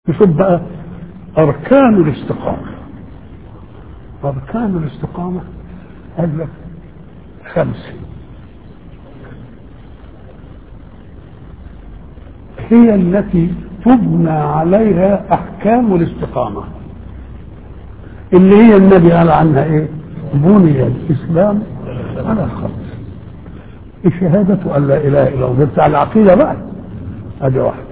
نشوف بقى أركان الاستقامة أركان الاستقامة قال لك خمسة هي التي تبنى عليها أحكام الاستقامة اللي هي النبي قال عنها إيه؟ بني الإسلام على خمس الشهادة أن لا إله إلا الله بتاع العقيدة بقى أدي واحدة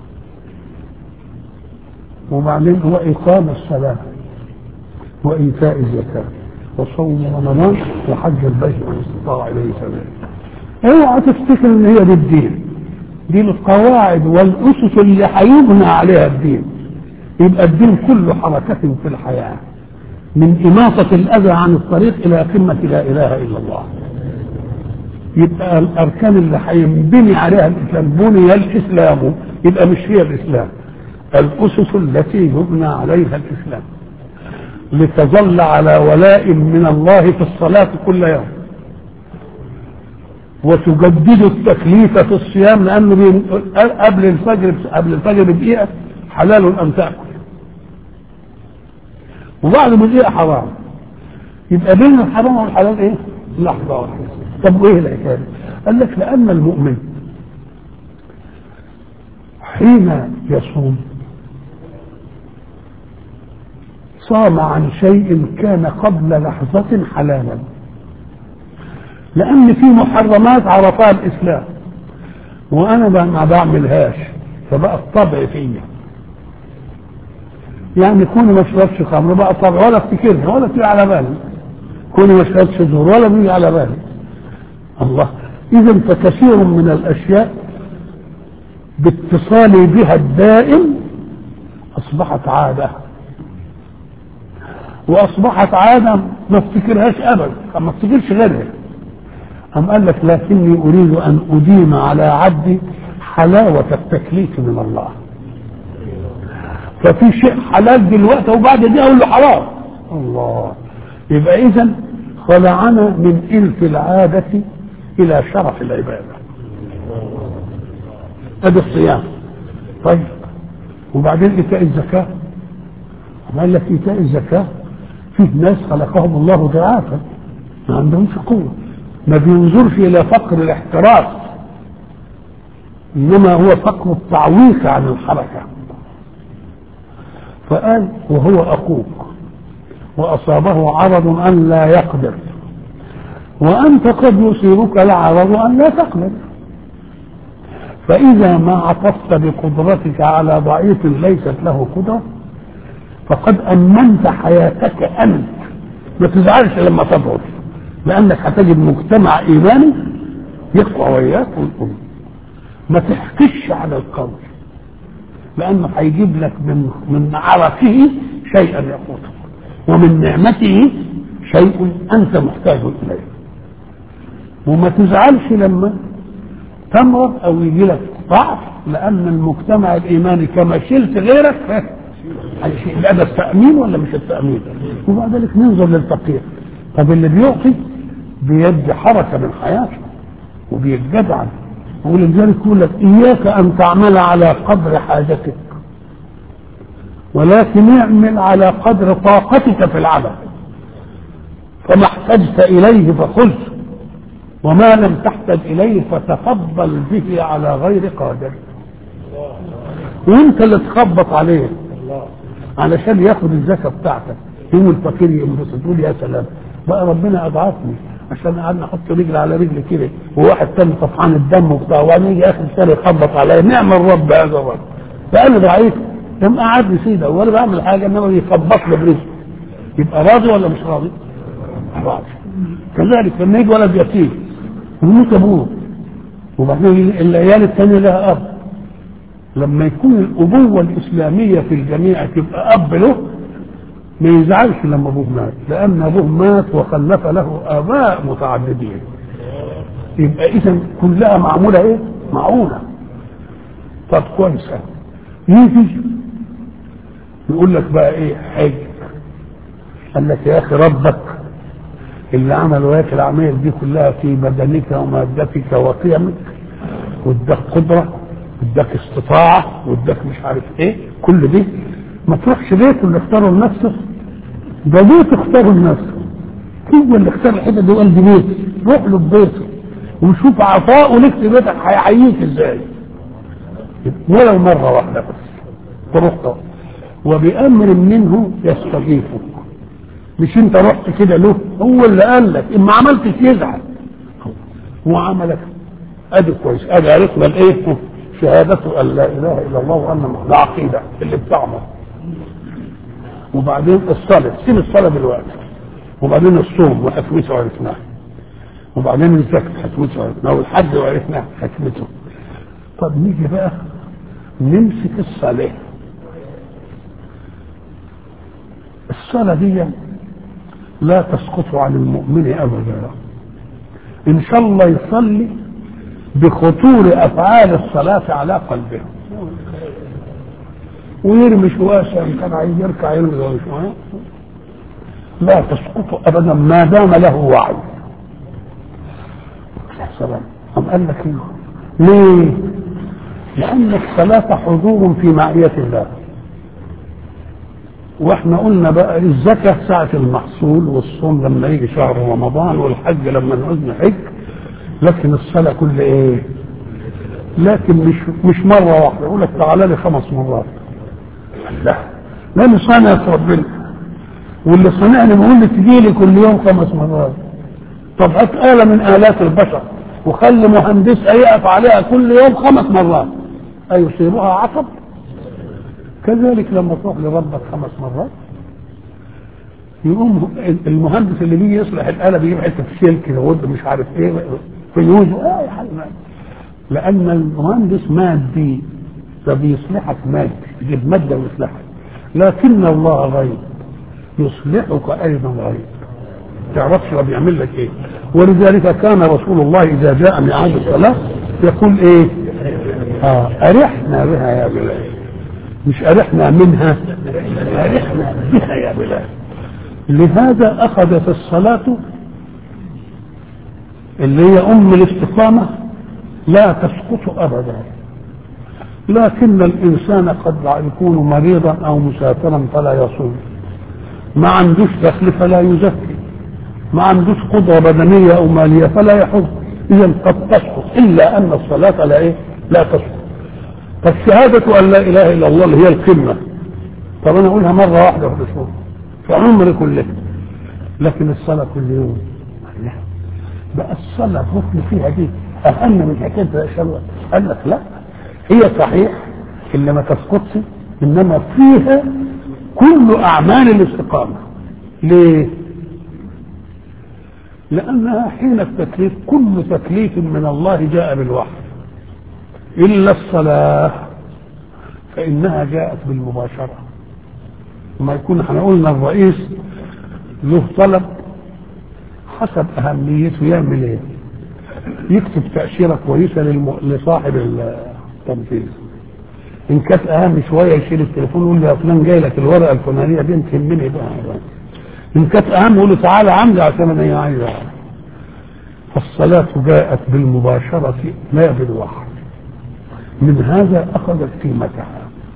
وبعدين هو إقام الصلاة وإيتاء الزكاة وصوم رمضان وحج البيت من استطاع إليه سبيلا اوعى تفتكر إن هي دي الدين دي القواعد والأسس اللي هيبنى عليها الدين يبقى الدين كله حركة في الحياة من إماطة الأذى عن الطريق إلى قمة لا إله إلا الله يبقى الأركان اللي هينبني عليها الإسلام بني الإسلام يبقى مش هي الإسلام الأسس التي يبنى عليها الإسلام لتظل على ولاء من الله في الصلاة كل يوم وتجدد التكليف في الصيام لأنه قبل الفجر قبل الفجر بدقيقة حلال أن تأكل وبعد بدقيقة حرام يبقى بين الحرام والحلال إيه؟ لحظة واحدة طب وإيه الحكاية؟ قال لك لأن المؤمن حين يصوم صام عن شيء كان قبل لحظة حلالا لأن في محرمات عرفها الإسلام وأنا ما بعملهاش فبقى الطبع فيا يعني كوني ما اشربش خمر بقى طبع ولا افتكرها ولا تيجي على بالي كوني ما اشربش زهور ولا بيجي على بالي الله إذا فكثير من الأشياء باتصالي بها الدائم أصبحت عادة واصبحت عاده ما افتكرهاش ابدا ما افتكرش غيرها أم قال لك لكني أريد أن أديم على عبدي حلاوة التكليف من الله ففي شيء حلال دلوقتي وبعد دي أقول له حرام الله يبقى إذا خلعنا من إلف العادة إلى شرف العبادة هذا الصيام طيب وبعدين إيتاء الزكاة قال لك إيتاء الزكاة فيه ناس خلقهم الله ضعافا ما عندهمش قوة ما بينظرش إلى فقر الاحتراس إنما هو فقر التعويق عن الحركة فقال وهو أخوك وأصابه عرض أن لا يقدر وأنت قد يصيبك العرض أن لا تقدر فإذا ما عطفت بقدرتك على ضعيف ليست له قدرة فقد أمنت حياتك أنت ما تزعلش لما تضعف لأنك هتجد مجتمع إيماني يقوى وياك ويقوم ما تحكش على القول لأنه هيجيب لك من من عرفه شيئا يقوتك ومن نعمته شيء أنت محتاج إليه وما تزعلش لما تمرض أو يجي لك ضعف لأن المجتمع الإيماني كما شلت غيرك يبقى ده التأمين ولا مش التأمين؟ وبعد ذلك ننظر للفقير طب اللي بيعطي بيدي حركة من حياته وبيتجدعن ولذلك يقول لك إياك أن تعمل على قدر حاجتك ولكن اعمل على قدر طاقتك في العمل فما احتجت إليه فخذ وما لم تحتج إليه فتفضل به على غير قادر وانت اللي تخبط عليه علشان ياخد الزكاة بتاعتك يوم الفقير ينبسط يقول يا سلام بقى ربنا أضعفني عشان قعدنا احط رجل على رجل كده وواحد تاني طفحان الدم وبتاع وبعدين يجي اخر السنه يخبط عليا نعم الرب هذا الرب فانا ضعيف لما قعدني سيده وانا بعمل حاجه انما يخبط لي برزق يبقى راضي ولا مش راضي؟ راضي كذلك لما يجي ولد يتيم ويموت ابوه وبعدين العيال الثانيه لها اب لما يكون الابوه الاسلاميه في الجميع تبقى اب له ما يزعلش لما ابوه مات لان ابوه مات وخلف له اباء متعددين يبقى اذا كلها معموله ايه معونه طب كويس يجي يقول لك بقى ايه حج قال لك يا اخي ربك اللي عمل وياك الاعمال دي كلها في بدنك ومادتك وقيمك واداك قدره اداك استطاعة واداك مش عارف ايه كل دي ما تروحش بيته اللي اختاره لنفسه ده بيته اختاره لنفسه هو اللي اختار الحته دي وقال دي بيتي روح له ببيته وشوف عطاؤه لك في بيتك هيحييك ازاي ولو مرة واحدة بس تروح له وبأمر منه يستضيفك مش انت رحت كده له هو اللي قال لك اما عملتش يزعل هو عملك ادي كويس ادي عرفنا الايه شهادته ان لا اله الا الله وان ده عقيده اللي بتعمل وبعدين الصلاه سيب الصلاه دلوقتي وبعدين الصوم وحكمته عرفناه وبعدين الزكاه حكمته عرفناه والحج وعرفناه حكمته طب نيجي بقى نمسك الصلاه الصلاه دي لا تسقط عن المؤمن ابدا ان شاء الله يصلي بخطور افعال الصلاه على قلبه ويرمي شواسه ان كان عايز يركع يرمي شويه لا تسقط ابدا ما دام له وعي سلام أم قال لك ايه ليه لان الصلاه حضور في معيه الله واحنا قلنا بقى الزكاة ساعة المحصول والصوم لما يجي شهر رمضان والحج لما نعوز نحج لكن الصلاة كل ايه لكن مش مش مرة واحدة يقول لك تعالى لي خمس مرات لا لأن صانع ربنا واللي صنعني بيقول لي تجي لي كل يوم خمس مرات طب هات آلة من آلات البشر وخلي مهندسها يقف عليها كل يوم خمس مرات أيصيبها عصب كذلك لما تروح لربك خمس مرات يقوم المهندس اللي بيجي يصلح الآلة بيجيب حتة سلك يود مش عارف ايه فيوز اه يا حبيبي لأن المهندس مادي فبيصلحك مادي يجيب مادة ويصلحك لكن الله غيب يصلحك أيضا غيب تعرفش هو بيعمل لك ايه ولذلك كان رسول الله إذا جاء ميعاد الصلاة يقول ايه آه أرحنا بها يا بلال مش أرحنا منها أرحنا بها يا بلال لهذا أخذت الصلاة اللي هي أم الاستقامة لا تسقط أبدا لكن الإنسان قد يكون مريضا أو مسافرا فلا يصوم ما عندوش دخل فلا يزكي ما عندوش قدرة بدنية أو مالية فلا يحج إذا قد تسقط إلا أن الصلاة لا إيه؟ لا تسقط فالشهادة أن لا إله إلا الله اللي هي القمة طب أنا أقولها مرة واحدة في الأسبوع في عمري كله لكن الصلاة كل يوم لا بقى الصلاة الركن فيها دي أهم من حكاية الأشهر قال لك لا هي صحيح اللي ما تسقطش إنما فيها كل أعمال الاستقامة ليه؟ لأنها حين التكليف كل تكليف من الله جاء بالوحي إلا الصلاة فإنها جاءت بالمباشرة ما يكون احنا قلنا الرئيس له طلب حسب أهميته يعمل إيه؟ يكتب تأشيرة كويسة للم... لصاحب التنفيذ إن كانت أهم شوية يشيل التليفون ويقول له يا فلان جاي لك الورقة الفلانية دي تهمني بقى إن كانت أهم يقول له تعالى عندي عشان أنا عايز فالصلاة جاءت بالمباشرة لا بالوحي من هذا أخذت قيمتها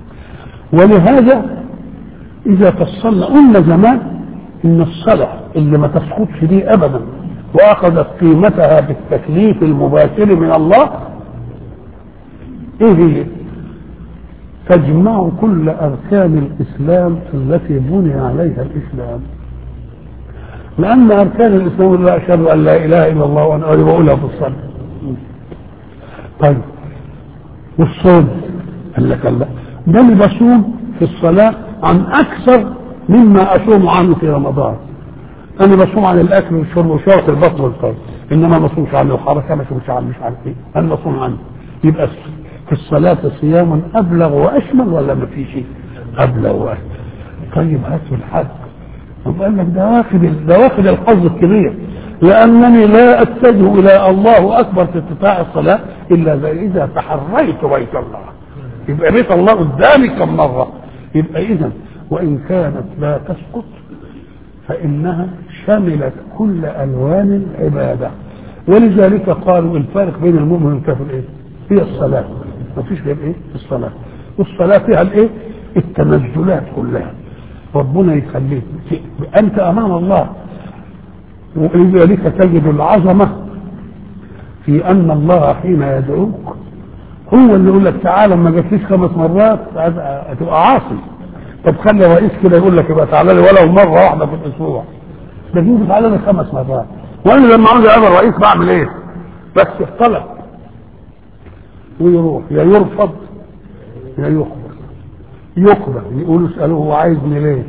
ولهذا إذا فصلنا قلنا زمان إن الصلاة اللي ما تسقطش دي أبدا وأخذت قيمتها بالتكليف المباشر من الله إيه هي؟ تجمع كل أركان الإسلام التي بني عليها الإسلام لأن أركان الإسلام لا أشهد أن لا إله إلا الله وأنا بقولها في الصلاة طيب والصوم قال لك لا ده اللي بصوم في الصلاة عن أكثر مما أصوم عنه في رمضان أنا بصوم عن الأكل والشرب وشرط البطن والفرد إنما ما بصومش عن الحركة ما بصومش عن مش عارف إيه أنا بصوم عنه يبقى في الصلاة صيام أبلغ وأشمل ولا ما في شيء أبلغ وأشمل طيب هاتوا الحج طب قال لك ده واخد ده واخد الحظ الكبير لأنني لا أتجه إلى الله أكبر في ارتفاع الصلاة إلا إذا تحريت بيت الله يبقى بيت الله قدامي كم مرة يبقى إذا وإن كانت لا تسقط فإنها شملت كل ألوان العبادة ولذلك قالوا الفارق بين المؤمن والكافر إيه؟ هي الصلاة ما فيش غير ايه الصلاه والصلاه فيها الايه التنزلات كلها ربنا يخليك انت امام الله ولذلك تجد العظمه في ان الله حين يدعوك هو اللي يقول لك تعالى ما جاتليش خمس مرات هتبقى عاصي طب خلي رئيس كده يقول لك يبقى تعالى لي ولو مره واحده في الاسبوع ده يجي تعالى لي خمس مرات وانا لما عاوز اقابل الرئيس بعمل ايه؟ بس الطلب ويروح يا يرفض يا يقبل يقبل يقولوا اسالوه هو عايزني ليه؟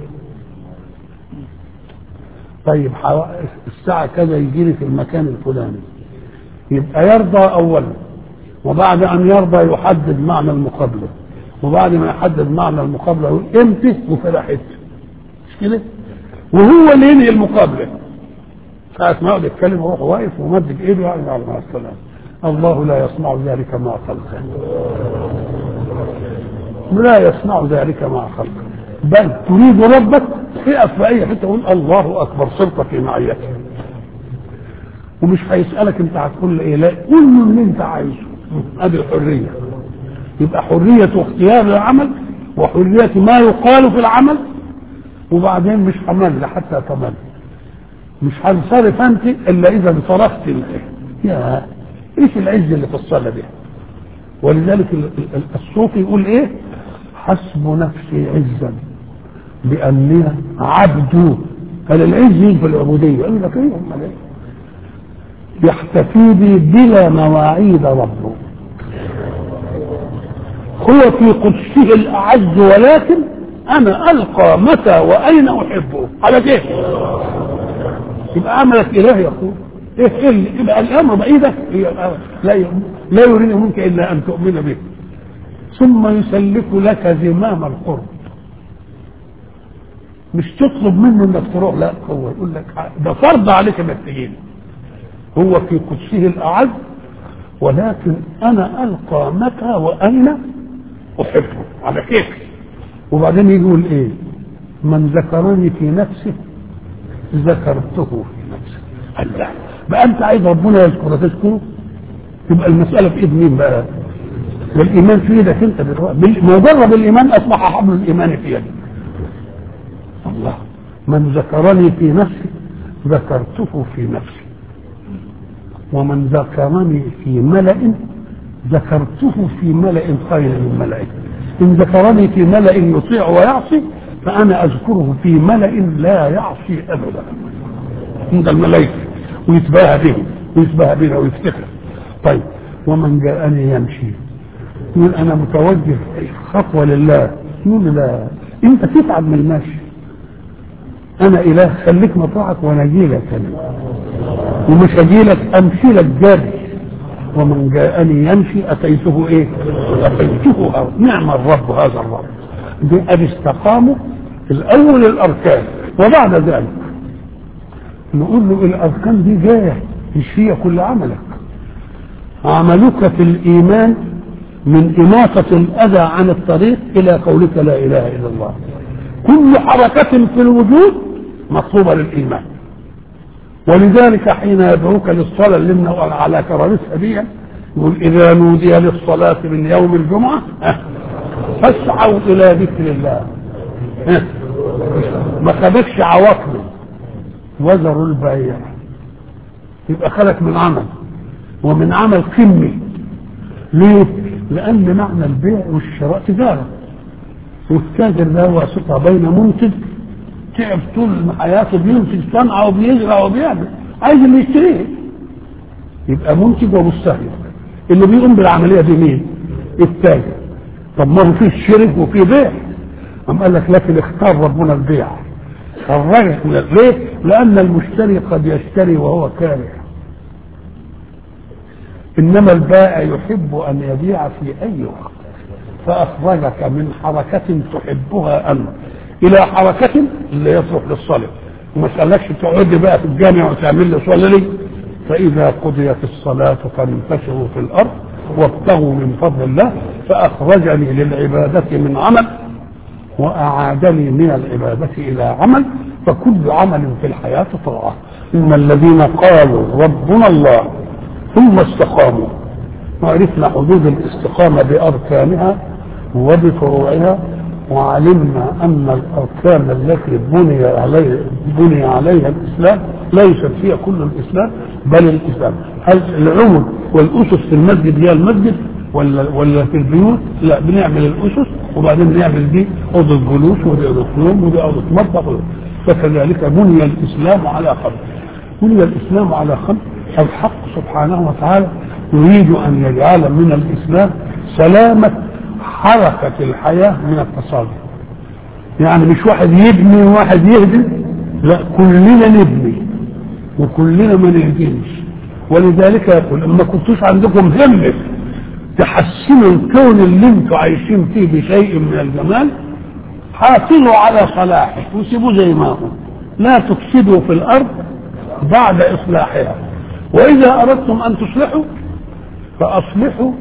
طيب الساعة كذا يجي لي في المكان الفلاني يبقى يرضى أولا وبعد أن يرضى يحدد معنى المقابلة وبعد ما يحدد معنى المقابلة يقول امتى وفرحت مش كده؟ وهو اللي ينهي المقابلة ساعة ما يقعد يتكلم يروح واقف ومدد ايده يعني على مع السلامة الله لا يصنع ذلك مع خلقه لا يصنع ذلك مع خلقه بل تريد ربك اقف في اي حته تقول الله اكبر صرت في معيته ومش هيسالك انت هتقول ايه لا قول له اللي انت عايزه ادي الحريه يبقى حريه اختيار العمل وحريه ما يقال في العمل وبعدين مش همل حتى تمل مش هنصرف انت الا اذا صرفت انت يا ايش العز اللي في الصلاه دي ولذلك الصوفي يقول ايه حسب نفسي عزا بأني عبد هل العز يجي في العبودية يقول لك ايه امال ايه يحتفي بي بلا مواعيد ربه هو في قدسه الأعز ولكن أنا ألقى متى وأين أحبه على كيف يبقى عملك إله يا أخوه إيه اللي يبقى الأمر بإيدك لا لا يريد منك إلا أن تؤمن به ثم يسلك لك زمام القرب مش تطلب منه انك تروح لا هو يقول لك ده فرض عليك انك تجيني هو في قدسه الاعز ولكن انا القى متى واين احبه على كيفي وبعدين يقول ايه من ذكرني في نفسه ذكرته في نفسه الله بقى انت عايز ربنا يذكر تذكره تبقى المساله في ايد مين بقى والايمان في ايدك انت دلوقتي مجرد الايمان اصبح حبل الايمان في يدك الله من ذكرني في نفسي ذكرته في نفسي ومن ذكرني في ملأ ذكرته في ملأ خير من ملأ إن ذكرني في ملأ يطيع ويعصي فأنا أذكره في ملأ لا يعصي أبدا عند الملائكة ويتباهى بهم ويتباهى بنا ويفتخر طيب ومن جاءني يمشي يقول أنا متوجه خطوة لله يقول لا أنت تتعب من المشي انا اله خليك مطاعك وانا اجي لك انا ومش اجي لك امشي لك جري ومن جاءني يمشي اتيته ايه؟ اتيته أو. نعم الرب هذا الرب بأن استقاموا الاول الاركان وبعد ذلك نقول له الاركان دي جايه مش هي كل عملك عملك في الايمان من إماطة الأذى عن الطريق إلى قولك لا إله إلا الله كل حركة في الوجود مطلوبة للإيمان ولذلك حين يدعوك للصلاة اللي من على كرامتها دي يقول إذا نودي للصلاة من يوم الجمعة فاسعوا إلى ذكر الله ما خدكش عواقبه وزروا البيع يبقى خلك من عمل ومن عمل قمي ليه؟ لأن معنى البيع والشراء تجارة والتاجر ده واسطة بين منتج تعب طول حياته بينتج صنعة وبيزرع وبيعمل عايز اللي يشتريه يبقى منتج ومستهلك اللي بيقوم بالعملية دي مين؟ التاجر طب ما هو فيه شرك وفيه بيع أم قال لك لكن اختار ربنا البيع خرجك من ليه؟ لأن المشتري قد يشتري وهو كاره إنما البائع يحب أن يبيع في أي وقت فأخرجك من حركة تحبها أنت إلى حركة اللي يصلح للصلاة وما سألكش تقعد بقى في الجامع وتعمل لي صلي لي فإذا قضيت الصلاة فانتشروا في الأرض وابتغوا من فضل الله فأخرجني للعبادة من عمل وأعادني من العبادة إلى عمل فكل عمل في الحياة طاعة إن الذين قالوا ربنا الله ثم استقاموا وعرفنا حدود الاستقامة بأركانها وبفروعها وعلمنا أن الأركان التي بني عليها بني عليها الإسلام ليست هي كل الإسلام بل الإسلام هل العمد والأسس في المسجد هي المسجد ولا ولا في البيوت لا بنعمل الأسس وبعدين نعمل دي أوضة جلوس ودي أوضة نوم ودي أوضة مطبخ فكذلك بني الإسلام على خمس بني الإسلام على خمس الحق سبحانه وتعالى يريد أن يجعل من الإسلام سلامة حركة الحياة من التصادم يعني مش واحد يبني وواحد يهدم لا كلنا نبني وكلنا ما نهدمش ولذلك يقول اما كنتوش عندكم همة تحسنوا الكون اللي انتوا عايشين فيه بشيء من الجمال حافظوا على صلاحه وسيبوه زي ما هو لا تفسدوا في الارض بعد اصلاحها واذا اردتم ان تصلحوا فاصلحوا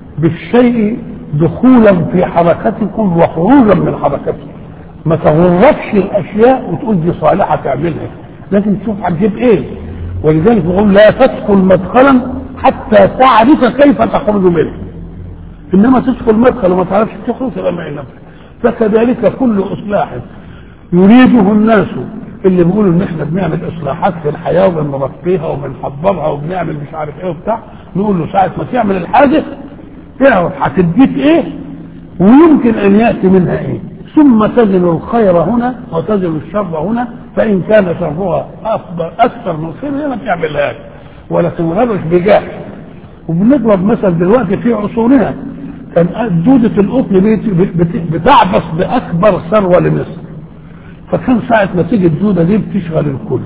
بالشيء دخولا في حركتكم وخروجا من حركتكم ما تغركش الاشياء وتقول دي صالحه تعملها لازم تشوف هتجيب ايه ولذلك بقول لا تدخل مدخلا حتى تعرف كيف تخرج منه انما تدخل مدخل وما تعرفش تخرج تبقى معي نفسك فكذلك كل اصلاح يريده الناس اللي بيقولوا ان احنا بنعمل اصلاحات في الحياه وبنرقيها وبنحضرها وبنعمل مش عارف ايه وبتاع نقول له ساعه ما تعمل الحاجه اعرف هتديك ايه ويمكن ان ياتي منها ايه ثم تزن الخير هنا وتزن الشر هنا فان كان شرها افضل اكثر من خيرها ما تعملهاش ولا تنغرش بجاه وبنضرب مثل دلوقتي في عصورنا كان دودة القطن بتعبث بأكبر ثروة لمصر فكان ساعة ما تيجي الدودة دي بتشغل الكل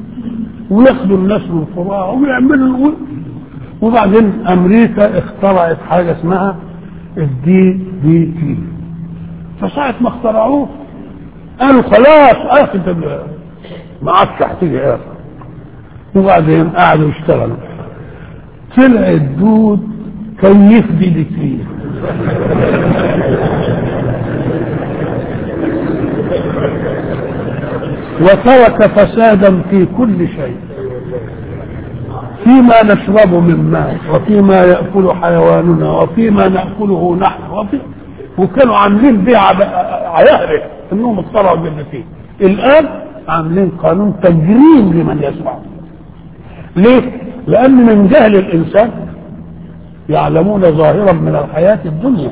وياخدوا الناس من القراء ويعملوا وبعدين أمريكا اخترعت حاجة اسمها الدي دي تي فساعة ما اخترعوه قالوا خلاص اخد ما عادش هتيجي اخر وبعدين قعدوا يشتغلوا طلع الدود كيف دي دي تي وترك فسادا في كل شيء فيما نشرب من ماء وفيما يأكل حيواننا وفيما نأكله نحن وفي وكانوا عاملين بيه عيهره انهم اخترعوا بالنتيجة الان عاملين قانون تجريم لمن يسمع ليه؟ لان من جهل الانسان يعلمون ظاهرا من الحياة الدنيا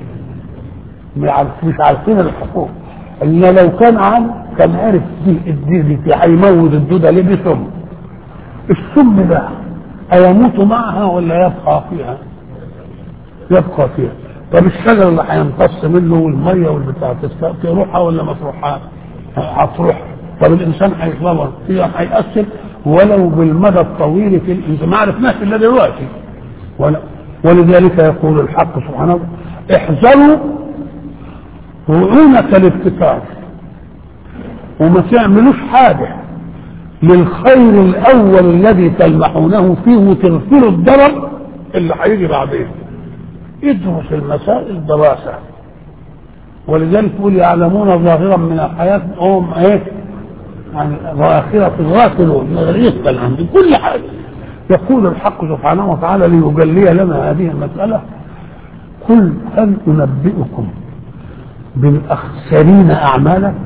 مش عارفين الحقوق ان لو كان عام كان عرف دي دي دي, دي هيموت الدودة ليه بسم السم ده هيموت معها ولا يبقى فيها يبقى فيها طب الشجر اللي هيمتص منه والميه والبتاع تروحها ولا ما تروحها هتروح طب الانسان هيطلبها فيها هيأثر ولو بالمدى الطويل في الانسان ما عرفناش الا دلوقتي ولا ولذلك يقول الحق سبحانه احذروا رعونة الابتكار وما تعملوش حاجة للخير الأول الذي تلمحونه فيه وتغفروا الضرر اللي هيجي بعدين ادرس المسائل دراسة ولذلك يقول يعلمون ظاهرا من الحياة هم ايه يعني ظاهرة الغافلون يقبل عندي كل حاجة يقول الحق سبحانه وتعالى ليجلي لنا هذه المسألة قل هل أنبئكم بالأخسرين أعمالا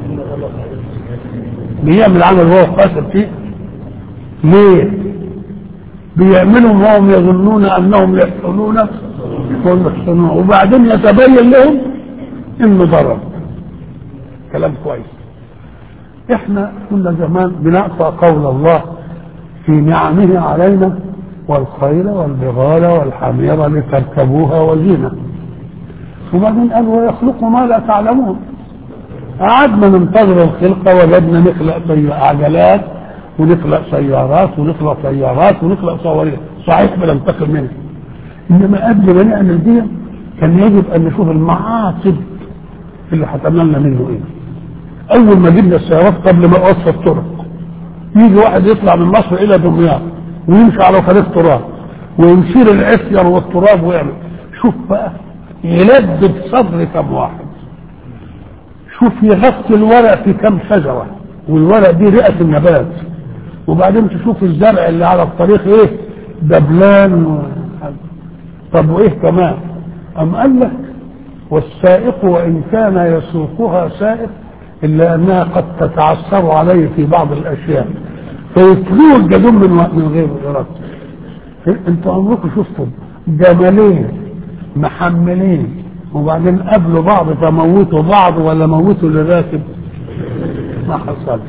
بيعمل عمل وهو خاسر فيه ليه بيعملهم وهم يظنون أنهم يحسنون وهم يحسنون وبعدين يتبين لهم إنه ضرر كلام كويس احنا كنا زمان بنقطع قول الله في نعمه علينا والخيل والبغال والحمير لتركبوها وزينة وبعدين قال ويخلق ما لا تعلمون قعدنا ننتظر الخلقة وجدنا نخلق عجلات ونخلق سيارات ونخلق سيارات ونخلق صواريخ صحيح بننتقل منها انما قبل ما نعمل دي كان يجب ان نشوف المعاصب اللي هتعملنا منه ايه اول ما جبنا السيارات قبل ما اوصف الطرق يجي واحد يطلع من مصر الى دمياط ويمشي على طريق تراب ويشيل العفير والتراب ويعمل شوف بقى يلد بصدر كم واحد شوف يغطي الورق في كم شجره والورق دي رئه النبات وبعدين تشوف الزرع اللي على الطريق ايه دبلان و... طب وايه كمان ام قال لك والسائق وان كان يسوقها سائق الا انها قد تتعثر عليه في بعض الاشياء فيتلوه الجدون من من غير ارادته انتوا عمركم شفتوا جمالين محملين وبعدين قابلوا بعض فموتوا بعض ولا موتوا اللي راكب ما حصلش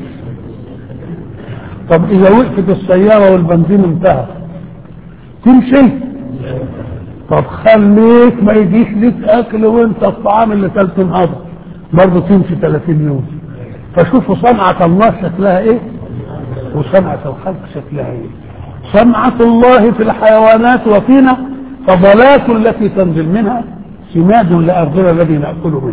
طب اذا وقفت السياره والبنزين انتهى تمشي طب خليك ما يجيش ليك اكل وانت الطعام اللي كلته انهضم برضه تمشي 30 يوم فشوفوا صنعة الله شكلها ايه وصنعة الخلق شكلها ايه صنعة الله في الحيوانات وفينا فضلات التي تنزل منها سماد لأرضنا الذي نأكل منه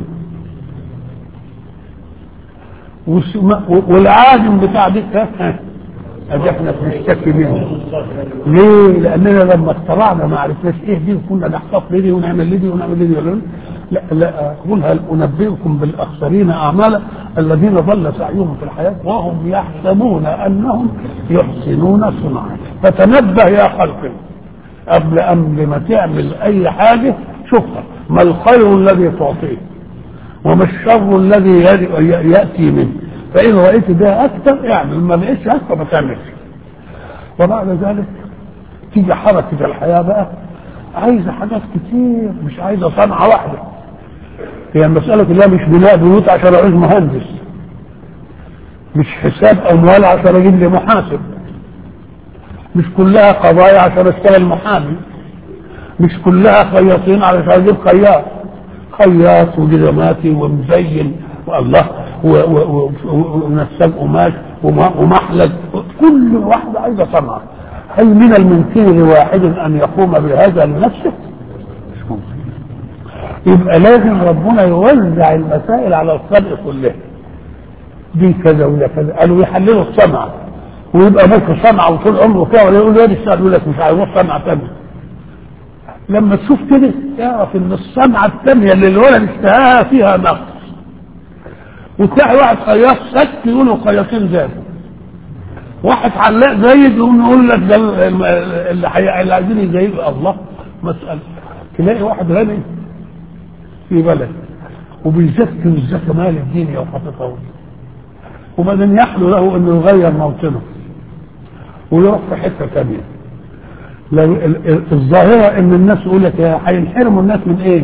والعادم بتاع دي ادي احنا بنشتكي منه ليه؟ لاننا لما اخترعنا ما عرفناش ايه دي وكنا نحتفظ لدي ونعمل لدي ونعمل لدي لا لا اقول هل انبئكم بالاخسرين اعمالا الذين ضل سعيهم في الحياه وهم يحسبون انهم يحسنون صنعا فتنبه يا خلق قبل قبل ما تعمل اي حاجه شوفها ما الخير الذي تعطيه وما الشر الذي ياتي منه فإن رأيت ده أكثر اعمل ما لقيتش أكثر ما تعملش وبعد ذلك تيجي حركة الحياة بقى عايزة حاجات كتير مش عايزة صنعة واحدة هي المسألة كلها مش بناء بيوت عشان أعوز مهندس مش حساب أموال عشان أجيب لي محاسب مش كلها قضايا عشان أشتغل محامي مش كلها خياطين علشان أجيب خياط خياط وجزماتي ومزين والله ونساج قماش ومحلج كل واحدة عايزة صنعة هل من الممكن لواحد أن يقوم بهذا لنفسه؟ مش ممكن يبقى لازم ربنا يوزع المسائل على الخلق كلها دي كذا ولا كذا قالوا يحللوا الصنعة ويبقى ممكن صنعة وطول عمره فيها ولا يقول يا الشعب يقول لك مش عايز صنعة ثانية لما تشوف كده تعرف ان الصنعة الثانية اللي الولد اشتهاها فيها نقص وتلاقي واحد خياط سك يقولوا خياطين زادوا واحد حلاق زايد يقوم يقول لك ده اللي, حي... اللي عايزين يزيدوا الله مسألة تلاقي واحد غني في بلد وبيزكي الزكاة مال الدنيا وحاططها وبعدين يحلو له انه يغير موطنه ويروح في حته ثانيه لو الظاهره ان الناس يقول لك هينحرموا الناس من ايه؟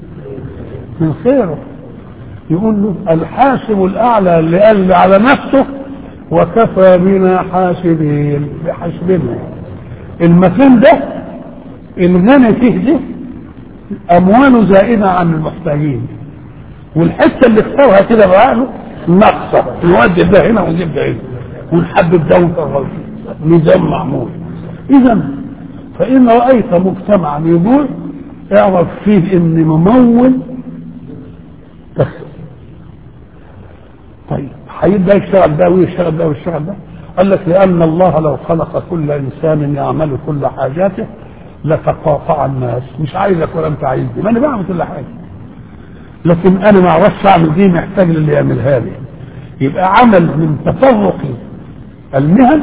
من خيره يقول له الحاسب الاعلى اللي قال على نفسه وكفى بنا حاسبين بحسبنا المكان ده الغني فيه ده امواله زائده عن المحتاجين والحته اللي اختارها كده بعقله ناقصه نودي ده هنا ونجيب ده هنا ونحبب ده ونكرر نظام معمول اذا فان رايت مجتمعا يجوع اعرف فيه ان ممول تخسر طيب هيبدا يشتغل ده ويشتغل ده ويشتغل ده قال لك لان الله لو خلق كل انسان يعمل كل حاجاته لتقاطع الناس مش عايزك ولا انت عايزني ما انا بعمل كل حاجه لكن انا ما اعرفش اعمل دي محتاج للي يعملها لي يبقى عمل من تفرق المهن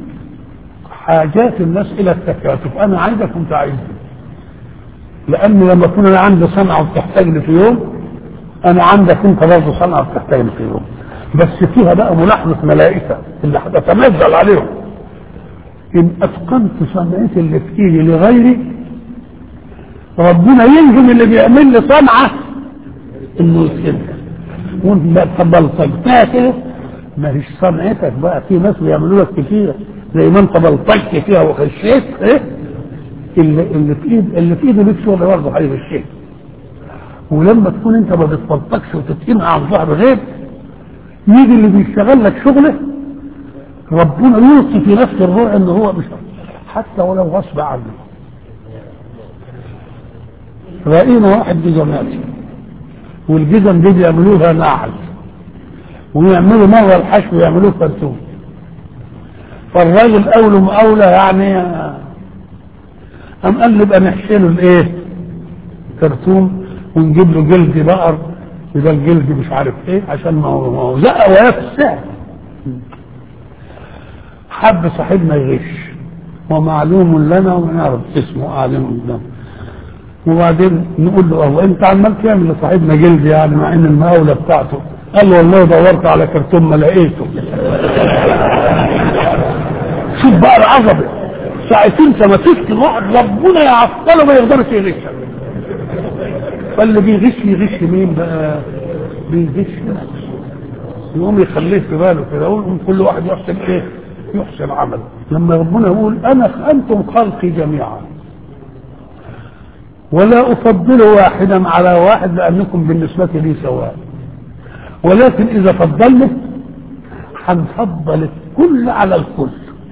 حاجات الناس الى التكاتف انا عايزك وانت عايزني لان لما اكون انا عندي صنعه وبتحتاجني في يوم انا عندك انت برضه صنعه بتحتاجني في يوم بس فيها بقى ملاحظه ملائكه اللي هتتنزل عليهم ان اتقنت صنعتي اللي في ايدي لغيري ربنا يلزم اللي بيعمل لي صنعه انه يسكنها وانت بلطجتها كده ما هيش صنعتك بقى في ناس بيعملوا لك كتير زي ما انت بلطجت فيها وخشيت ايه اللي, اللي في ايد اللي في ايده ليك شغل برضه هيغشيك ولما تكون انت ما بتبلطجش وتتقنها عن ظهر غير يجي اللي بيشتغل لك شغله ربنا يلقي في نفس الروح ان هو مش حتى ولو غصب عنه راينا واحد بجماعتي والجزم دي بيعملوها نعل ويعملوا مرة الحشو ويعملوه فرتون فالراجل أولى مأولى يعني أم قال نبقى نحشيله الإيه؟ كرتون ونجيب له جلد بقر يبقى الجلد مش عارف إيه عشان ما هو ما هو زق وياه في السعر حب صاحبنا يغش ومعلوم لنا ونعرف اسمه أعلم قدام وبعدين نقول له هو انت عمال تعمل لصاحبنا جلد يعني مع ان المقاولة بتاعته قال والله دورت على كرتون ما لقيته شوف بقى العظمه ساعتين انت ما تفتي واحد ربنا يعطله ما يقدرش يغش فاللي بيغش يغش مين بقى بيغش نفسه يقوم يخليه في باله كده يقول كل واحد يحسن ايه يحسن عمله لما ربنا يقول انا انتم خلقي جميعا ولا افضل واحدا على واحد لانكم بالنسبه لي سواء ولكن اذا فضلت هنفضل الكل على الكل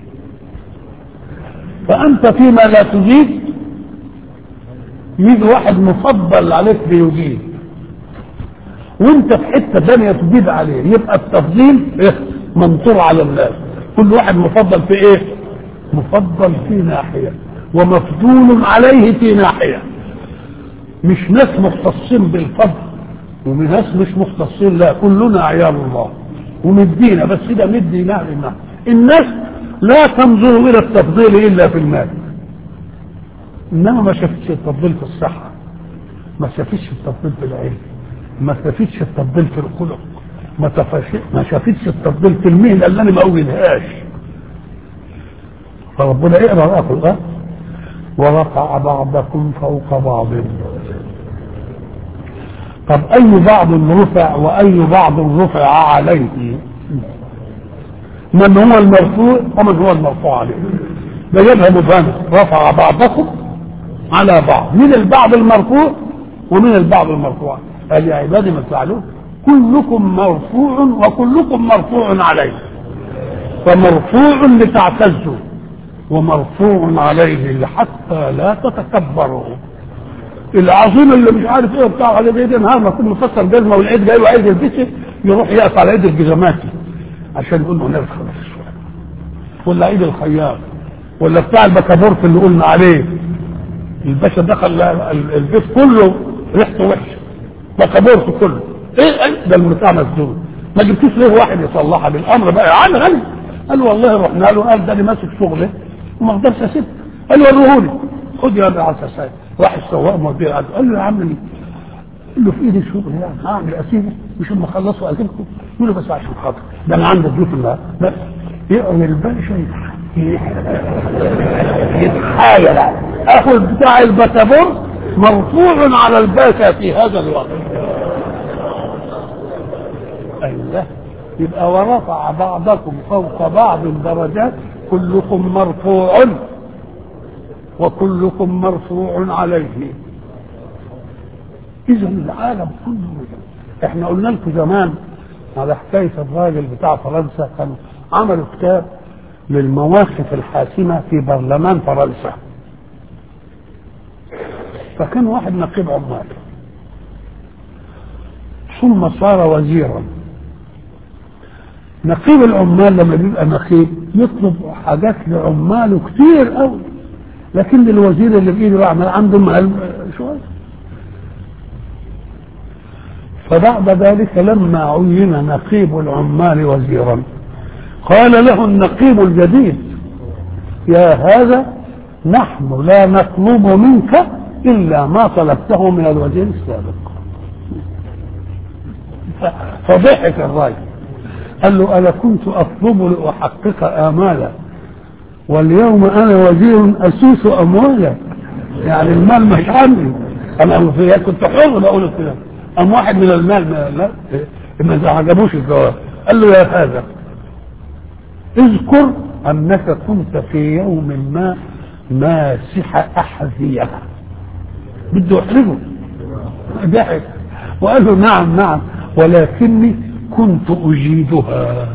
فانت فيما لا تجيد يجي واحد مفضل عليك بيجيد وانت في حته ثانيه تجيد عليه يبقى التفضيل إيه؟ منطور على الناس كل واحد مفضل في ايه مفضل في ناحيه ومفضول عليه في ناحيه مش ناس مختصين بالفضل ومن ناس مش مختصين لا كلنا عيال الله ومدينا بس ده مدي نعم الناس الناس لا تنظر الى التفضيل الا في المال انما ما شافتش التفضيل في الصحه ما شافتش التفضيل في العلم ما شافتش التفضيل في الخلق ما تفش- ما شافتش التفضيل في المهنه اللي انا ما اولهاش فربنا اقرا بقى في الآية ورفع بعضكم فوق بعض طب اي بعض رفع واي بعض رفع عليه من هو المرفوع ومن هو المرفوع عليه ده جابها مبهمة رفع بعضكم على بعض من البعض المرفوع ومن البعض المرفوع قال يا عبادي ما تفعلون كلكم مرفوع وكلكم مرفوع عليه فمرفوع لتعتزوا ومرفوع عليه حتى لا تتكبروا العظيم اللي مش عارف ايه بتاع على ايدي نهار ما يكون مفسر جزمه والعيد جاي وعايز يلبسه يروح يقف على ايد الجزماتي عشان يقول له نرخص شويه ولا عيد الخياط ولا بتاع البكابورت اللي قلنا عليه الباشا دخل ال- البيت كله ريحته وحشه بكابورت كله ايه إيه؟ ده البتاع مسدود ما جبتوش ليه واحد يصلحها بالامر بقى عن غني قال والله رحنا له قال ده انا ماسك شغله وما اقدرش اسيبه قال وريهولي خد يا ابني على الساعه راح السواق موديه قال قال له يا عم قال له في ايدي شغل يعني هعمل اسيبه مش اما اخلصه اجيبكم يقول له بس عشان خاطر ده انا عندي ضيوف النهارده بس يقرا الباشا يتحايل اخو بتاع الباسبور مرفوع على الباشا في هذا الوقت ايوه يبقى ورفع بعضكم فوق بعض درجات كلكم مرفوع وكلكم مرفوع عليه اذا العالم كله احنا قلنا لكم زمان على حكايه الراجل بتاع فرنسا كانوا عملوا كتاب للمواقف الحاسمه في برلمان فرنسا فكان واحد نقيب عمال ثم صار وزيرا نقيب العمال لما بيبقى نقيب يطلب حاجات لعماله كتير قوي لكن الوزير اللي بايده يعمل عنده مال شويه فبعد ذلك لما عين نقيب العمال وزيرا قال له النقيب الجديد يا هذا نحن لا نطلب منك الا ما طلبته من الوزير السابق فضحك الراجل قال له انا كنت اطلب لاحقق امالا واليوم انا وزير اسوس اموالا يعني المال مش عندي انا في- كنت حر بقول كده ام واحد من المال ما لا ما عجبوش الجواب قال له يا هذا اذكر انك كنت في يوم ما ماسح احذيه بده يحرجه ضحك وقال له نعم نعم ولكني كنت اجيدها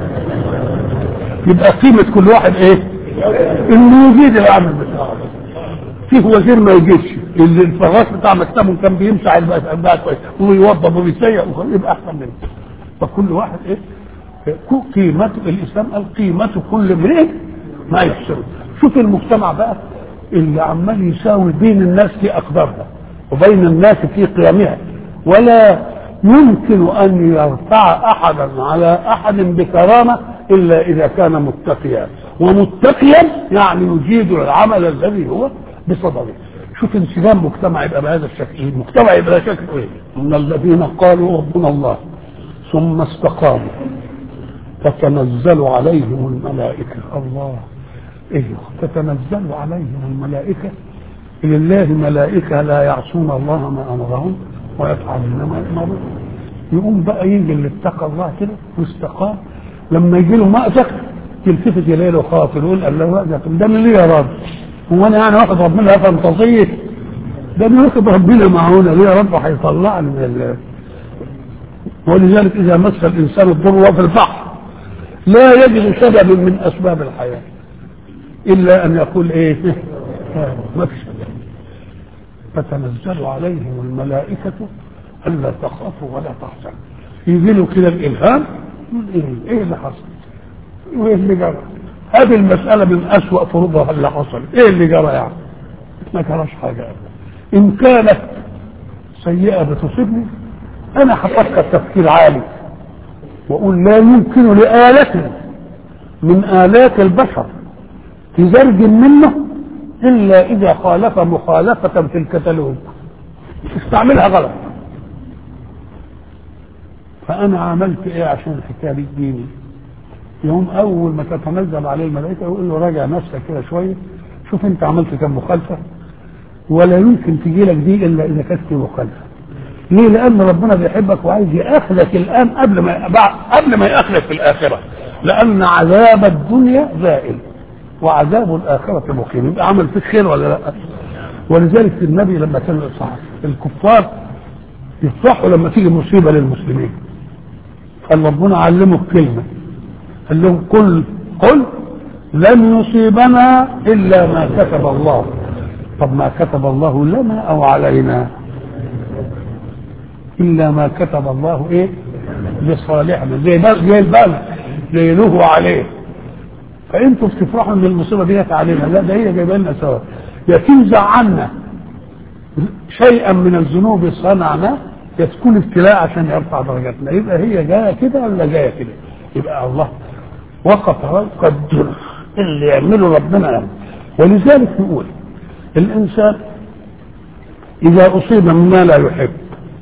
يبقى قيمة كل واحد ايه انه يجيد العمل بتاعه فيه وزير ما يجيش اللي الفراش بتاع مكتبه كان بيمسح البقى كويس ويوضب وبيسيق يبقى احسن منه فكل واحد ايه قيمة الاسلام قال قيمة كل امرئ ما يحسن شوف المجتمع بقى اللي عمال يساوي بين الناس في اقدارها وبين الناس في قيمها ولا يمكن ان يرفع احدا على احد بكرامه الا اذا كان متقيا ومتقيا يعني يجيد العمل الذي هو بصدده شوف انسجام مجتمع يبقى بهذا الشكل ايه المجتمع يبقى شكله ايه ان الذين قالوا ربنا الله ثم استقاموا تتنزل عليهم الملائكة الله ايه تتنزل عليهم الملائكة لله ملائكة لا يعصون الله ما أمرهم ويفعلون ما يأمرون يقوم بقى يجي اللي اتقى الله كده واستقام لما يجي له مأزق يلتفت إليه له خاطر يقول الله مأزق ده من ليه يا رب هو أنا يعني واخد ربنا فانتظيه ده أنا واخد ربنا معونا ليه يا رب هيطلعني من ال ولذلك إذا مس الإنسان الضر وهو في البحر لا يجد سببا من أسباب الحياة إلا أن يقول إيه ما فيش فتنزل عليهم الملائكة ألا تخافوا ولا تحزنوا يجي له كده الإلهام إيه إيه اللي حصل؟ وإيه اللي جرى؟ هذه المسألة من أسوأ فروضها اللي حصل إيه اللي جرى يعني؟ ما جراش حاجة إن كانت سيئة بتصيبني أنا هفكر تفكير عالي وأقول لا يمكن لآلة من آلات البشر تزرج منه إلا إذا خالف مخالفة في الكتالوج استعملها غلط فأنا عملت إيه عشان الحكاية دي تجيني يوم أول ما تتنزل عليه الملائكة يقول له راجع نفسك كده شوية شوف أنت عملت كم مخالفة ولا يمكن تجي لك دي إلا إذا كانت في مخالفة ليه؟ لأن ربنا بيحبك وعايز يأخذك الآن قبل ما قبل ما يأخذك في الآخرة لأن عذاب الدنيا زائل وعذاب الآخرة مقيم يبقى عمل فيك خير ولا لا ولذلك النبي لما كان صح الكفار يفرحوا لما تيجي مصيبة للمسلمين قال ربنا علمه كلمة قال لهم قل قل لن يصيبنا إلا ما كتب الله طب ما كتب الله لنا أو علينا إلا ما كتب الله إيه لصالحنا زي زي البلد زي له عليه فانتوا بتفرحوا ان المصيبه ديت علينا لا ده هي جايبه لنا سوا يا تنزع عنا شيئا من الذنوب صنعناه يا تكون ابتلاء عشان يرفع درجاتنا يبقى هي جايه كده ولا جايه كده يبقى الله وقف قدر اللي يعمله ربنا يعمل ولذلك نقول الانسان اذا اصيب مما لا يحب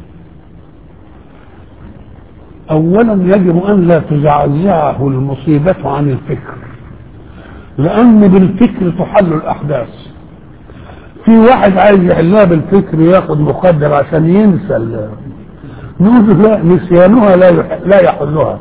اولا يجب ان لا تزعزعه المصيبه عن الفكر لان بالفكر تحل الاحداث في واحد عايز يحلها بالفكر ياخد مخدر عشان ينسى نقول لا نسيانها لا يح... لا يحلها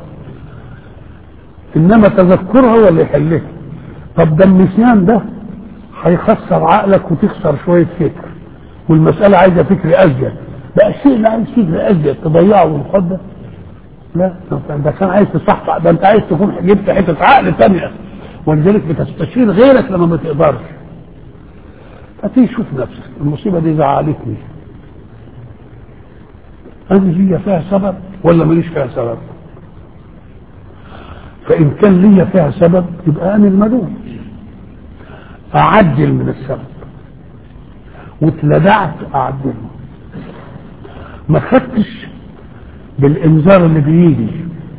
انما تذكرها هو اللي يحلها طب ده النسيان ده هيخسر عقلك وتخسر شويه فكر والمساله عايزه فكر ازيد بقى الشيء اللي عايز فكر ازيد تضيعه والمخدر لا ده كان عايز تصحصح ده انت عايز تكون جبت حته عقل ثانيه ولذلك بتستشير غيرك لما ما تقدرش فتيجي شوف نفسك المصيبه دي زعلتني هذه هي فيها سبب ولا ماليش فيها سبب فإن كان لي فيها سبب يبقى أنا المدون أعدل من السبب واتلدعت أعدله ما خدتش بالإنذار اللي بيجي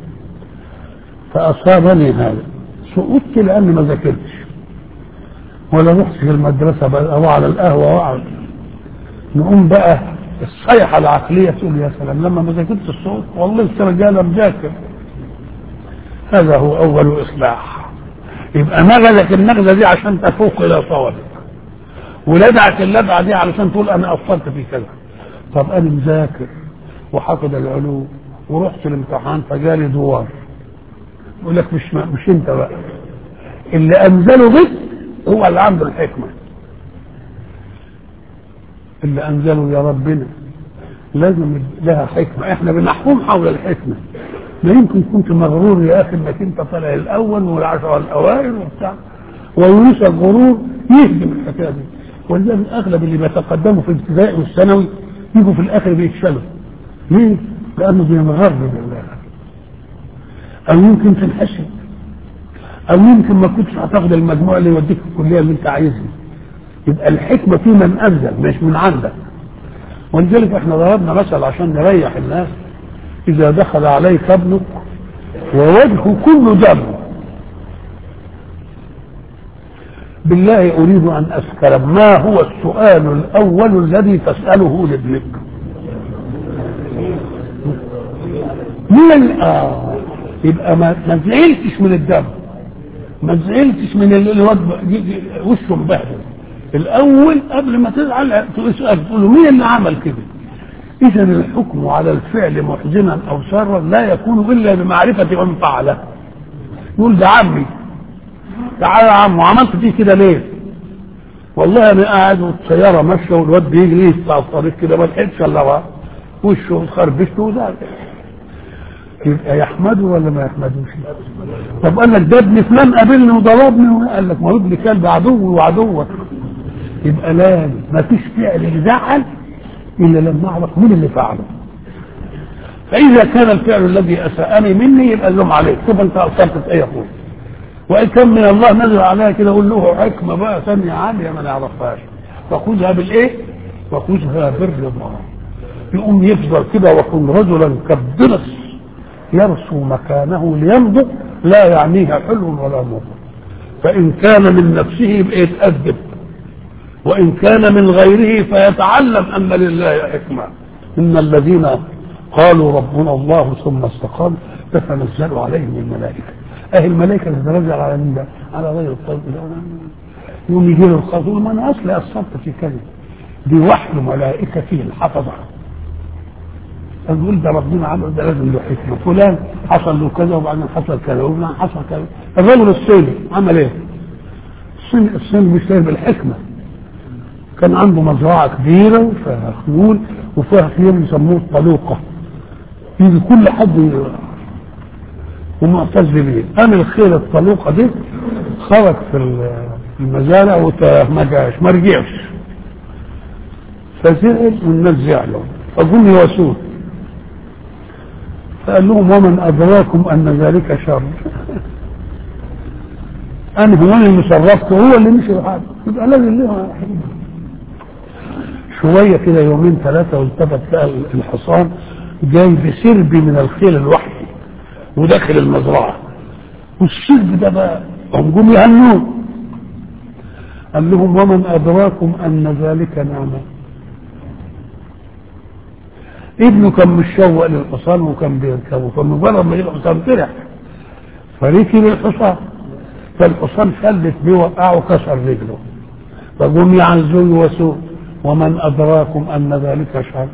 فأصابني هذا سقطت لأني ما ذاكرتش ولا رحت في المدرسة بقى أو على القهوة وأقعد نقوم بقى الصيحة العقلية تقول يا سلام لما ما ذاكرتش الصوت والله الرجالة مذاكر هذا هو أول إصلاح يبقى نغزك النغزة دي عشان تفوق إلى صوابك ولدعك اللدعة دي علشان تقول أنا أفضلت في كذا طب أنا مذاكر وحافظ العلوم ورحت الامتحان فجالي دوار يقول لك مش مش انت بقى اللي انزله بك هو اللي عنده الحكمه اللي انزله يا ربنا لازم لها حكمه احنا بنحكم حول الحكمه ما يمكن كنت مغرور يا اخي انك انت طالع الاول والعشره الاوائل وبتاع ويونس الغرور يهدم الحكايه دي ولذلك اغلب اللي بيتقدموا في الابتدائي والثانوي يجوا في الاخر بيفشلوا ليه؟ لانه بينغر بالله او يمكن تنحشر او يمكن ما كنتش هتاخد المجموع اللي يوديك الكليه اللي انت عايزها يبقى الحكمه في من انزل مش من عندك ولذلك احنا ضربنا مثل عشان نريح الناس اذا دخل عليك ابنك ووجهه كله دم بالله اريد ان اسال ما هو السؤال الاول الذي تساله لابنك من آه يبقى ما ما زعلتش من الدم ما زعلتش من ال- الواد وشه مبهدل الاول قبل ما تزعل تسال تقول له مين اللي عمل كده اذا الحكم على الفعل محزنا او سارا لا يكون الا بمعرفه من فعله يقول ده عمي تعالى يا عم وعملت فيه كده ليه والله انا قاعد والسياره ماشيه والواد بيجري يطلع الطريق كده ما لحقتش الا بقى وشه خربشته وده يبقى يحمده ولا ما يحمدوش طب قال لك ده ابن فلان قابلني وضربني قال لك ما هو ابن كلب عدوي وعدوك يبقى لا ما فيش فعل يزعل الا لما اعرف مين اللي فعله فاذا كان الفعل الذي اساءني مني يبقى اللوم عليك شوف انت اثرت في ايه يا اخويا وان كان من الله نزل عليها كده قول له حكمه بقى ثانيه عاليه ما نعرفهاش فخذها بالايه؟ وخذها بالرضا يقوم يفضل كده ويكون رجلا كالدرس يرسو مكانه ليمضي لا يعنيها حلو ولا مر فإن كان من نفسه يبقى يتأدب وإن كان من غيره فيتعلم أن لله حكمة إن الذين قالوا ربنا الله ثم استقاموا تتنزل عليهم الملائكة أهي الملائكة تتنزل على مين ده؟ على غير الطيب يوم يجي له الخاص يقول ما أنا أصلي أثرت في كذا دي وحي ملائكتي الحفظة نقول ده ربنا عمل ده لازم له حكمه فلان حصل له كذا وبعدين حصل كذا وفلان حصل كذا الرجل الصيني عمل ايه؟ الصين الصين مش بالحكمه كان عنده مزرعه كبيره وفيها خيول وفيها خيول يسموه الطلوقه يجي كل حد ومعتز بيه قام الخيل الطلوقه دي خرج في المزارع وما جاش ما رجعش فزعل والناس زعلوا فقوم يواسوه فقال لهم ومن أدراكم أن ذلك شر أنا هو اللي صرفته هو اللي مشي لحاله يبقى لازم له شوية كده يومين ثلاثة والتفت بقى الحصان جاي بسرب من الخيل الوحدي وداخل المزرعة والسرب ده بقى هم جم يهنوه قال لهم ومن أدراكم أن ذلك نعمة ابنه كان مشوق للحصان وكان بيركبه فمجرد ما يجي الحصان فرح فركب الحصان فالحصان فلت بيه وقعه وكسر رجله فقوم يعزوا يوسوه ومن ادراكم ان ذلك شر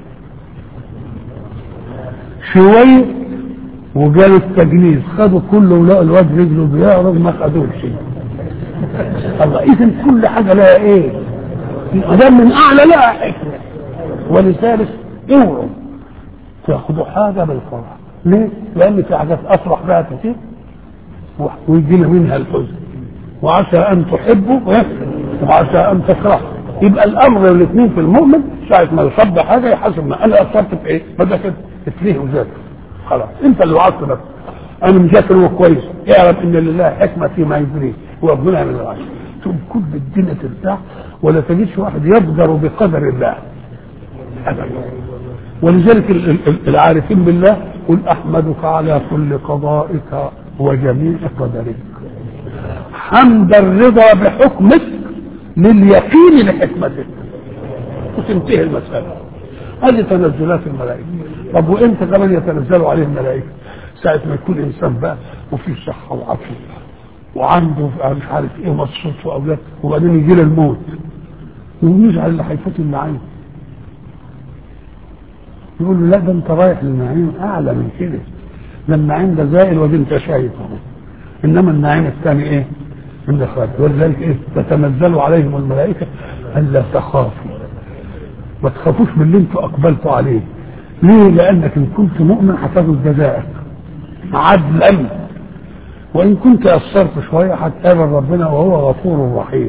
شوية وجاله التجنيز خدوا كله ولقوا الواد رجله بيعرض ما خدوش الله اذا كل حاجه لها ايه؟ ما من اعلى لها حكمه ولذلك اوعوا تاخدوا حاجه بالفرح ليه؟ لان في حاجات افرح بها كتير ويجي منها الحزن وعسى ان تحبوا وعسى ان تكرهوا يبقى الامر الاثنين في المؤمن ساعه ما يصب حاجه يحاسب ما انا اثرت في ايه؟ بدا كده اتليه وذاكر خلاص انت اللي وعدت نفسك انا مذاكر وكويس اعرف ان لله حكمه فيما يجريه وربنا يعمل العشر تقوم كل الدنيا ترتاح ولا تجدش واحد يقدر بقدر الله ابدا ولذلك العارفين بالله قل احمدك على كل قضائك وجميع قدرك حمد الرضا بحكمك لليقين لحكمتك وتنتهي المسألة هذه تنزلات الملائكة طب وامتى كمان يتنزلوا عليه الملائكة ساعة ما يكون إنسان بقى وفيه صحة وعافية وعنده مش عارف ايه مبسوط واولاد وبعدين يجي له الموت ويزعل اللي هيفوت النعيم يقول له لا ده انت رايح للنعيم اعلى من كده ده النعيم ده زائل ودي انت شايفه انما النعيم الثاني ايه؟ من خارج ولذلك ايه؟ تتنزل عليهم الملائكه الا تخافوا ما تخافوش من اللي انتوا اقبلتوا عليه ليه؟ لانك ان كنت مؤمن هتاخد جزاءك عدلا وان كنت اثرت شويه هتقابل ربنا وهو غفور رحيم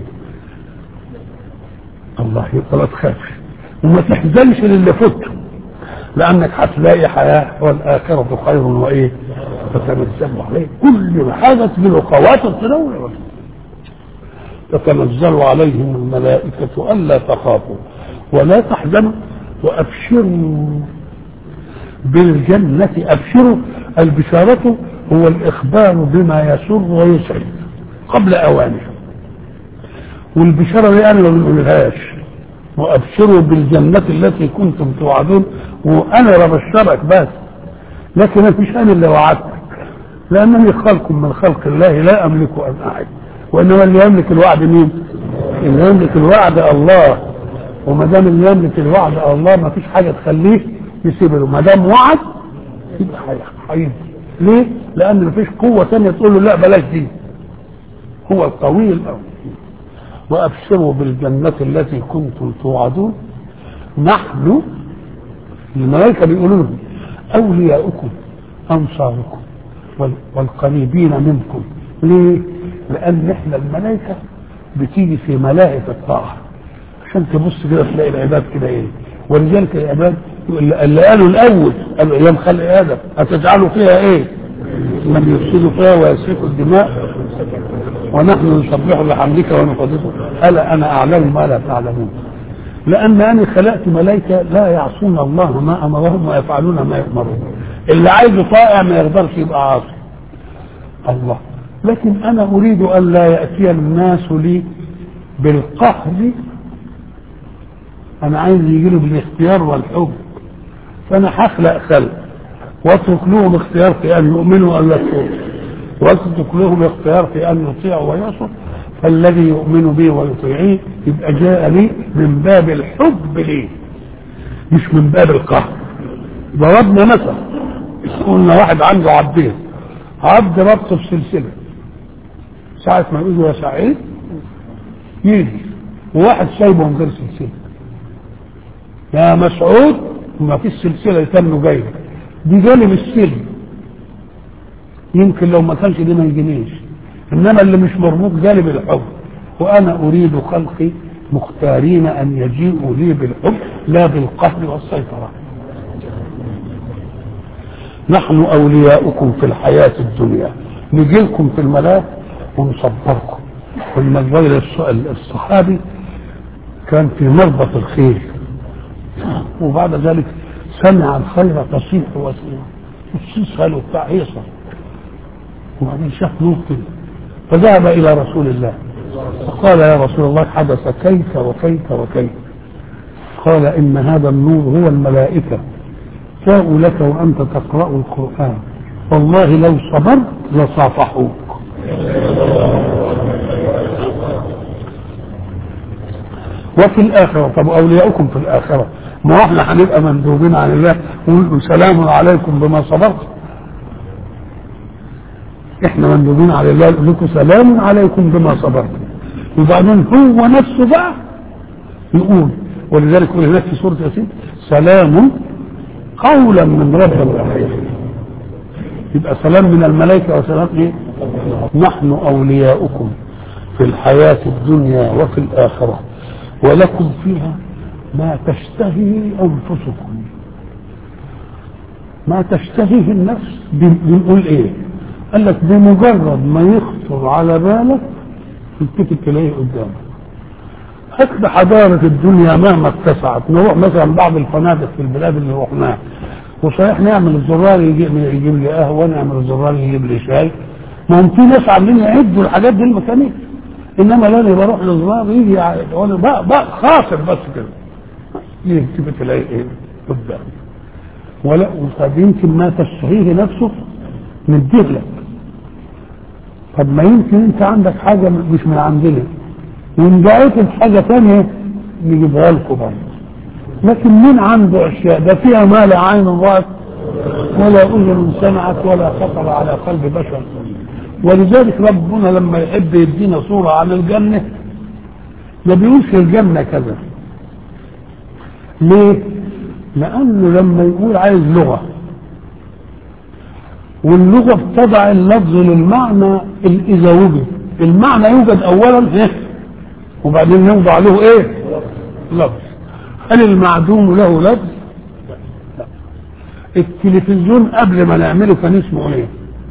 الله يبقى ما تخافش وما تحزنش للي فوته لانك هتلاقي حياه والاخره خير وايه تتنزل عليه كل حاجه تجيله خواطر تنور تتنزل عليهم الملائكه الا تخافوا ولا تحزنوا وابشروا بالجنه ابشروا البشاره هو الاخبار بما يسر ويسعد قبل اوانه والبشاره دي انا ما بنقولهاش وابشروا بالجنه التي كنتم توعدون وانا ببشرك بس لكن ما فيش انا اللي وعدتك لانني خلق من خلق الله لا املك ان اعد وانما اللي يملك الوعد مين؟ اللي يملك الوعد الله وما دام اللي يملك الوعد الله ما فيش حاجه تخليه يسيب له ما دام وعد يبقى هيدي ليه؟ لان ما فيش قوه ثانيه تقول له لا بلاش دي هو القوي الاول وابشروا بالجنه التي كنتم توعدون نحن الملائكه بيقولوا لهم اولياؤكم انصاركم والقريبين منكم ليه؟ لان احنا الملائكه بتيجي في ملاهي الطاعه عشان تبص كده تلاقي العباد كده ايه ولذلك العباد اللي قالوا الاول قالوا ايام خلق ادم هتجعلوا فيها ايه؟ من يفسد فيها ويسفك الدماء ونحن نسبح بحمدك ونقدسه الا انا اعلم ما لا تعلمون لان انا خلقت ملائكه لا يعصون الله ما امرهم ويفعلون ما يؤمرون اللي عايزه طائع ما يقدرش يبقى عاصي الله لكن انا اريد ان لا ياتي الناس لي بالقهر انا عايز يجي له بالاختيار والحب فانا هخلق خلق واترك لهم اختيار في ان يؤمنوا او يكفروا واترك لهم اختيار في ان يطيعوا ويعصوا فالذي يؤمن بي ويطيعيه يبقى جاء لي من باب الحب لي مش من باب القهر ضربنا مثل قلنا واحد عنده عبدين عبد ربطه في سلسله ساعة ما يقول يا سعيد يجي وواحد سايبه من غير سلسله يا مسعود ما فيش سلسله يتم جايبه دي جانب السلم يمكن لو ما كانش دي ما يجينيش انما اللي مش مربوط جانب الحب وانا اريد خلقي مختارين ان يجيئوا لي بالحب لا بالقهر والسيطره نحن اولياؤكم في الحياه الدنيا نجي لكم في الملاك ونصبركم والمجال الصحابي كان في مربط الخيل وبعد ذلك سمع الخير تصيح وتصيح قالوا بتاع هيصة وبعدين شاف نور كده فذهب الى رسول الله فقال يا رسول الله حدث كيف وكيف وكيف قال ان هذا النور هو الملائكه جاءوا لك وانت تقرا القران والله لو صبرت لصافحوك وفي الآخرة طب أولياؤكم في الآخرة ما احنا هنبقى مندوبين عن الله ونقول سلام عليكم بما صبرتم احنا مندوبين على الله يقول لكم سلام عليكم بما صبرتم وبعدين هو نفسه بقى يقول ولذلك يقول هناك في سورة ياسين سلام قولا من رب رحيم يبقى سلام من الملائكة وسلام ايه؟ نحن أولياؤكم في الحياة الدنيا وفي الآخرة ولكم فيها ما تشتهي أنفسكم ما تشتهيه النفس بنقول إيه؟ قال لك بمجرد ما يخطر على بالك تلتفت تلاقيه قدامك حتى حضارة الدنيا مهما اتسعت نروح مثلا بعض الفنادق في البلاد اللي رحناها وصحيح نعمل الزرار يجيب, يجيب لي قهوة نعمل الزرار يجيب لي شاي ما هم في ناس عاملين يعدوا الحاجات دي الميكانيك انما لا انا بروح للزرار يجي وانا بقى, بقى خاطر بس كده يكتب تلاقي ايه قدام ولا طب يمكن ما تشتهيه نفسه نديه لك طب ما يمكن انت عندك حاجه مش من عندنا وان دعيت بحاجه ثانيه نجيبها لكم برضه لكن مين عنده اشياء ده فيها ما لا عين رأت ولا اذن سمعت ولا خطر على قلب بشر ولذلك ربنا لما يحب يدينا صوره عن الجنه ما بيقولش الجنه كذا ليه؟ لأنه لما يقول عايز لغة واللغة بتضع اللفظ للمعنى إذا وجد المعنى يوجد أولا إيه؟ وبعدين يوضع له إيه؟ لفظ هل المعدوم له لفظ؟ لا التلفزيون قبل ما نعمله كان اسمه إيه؟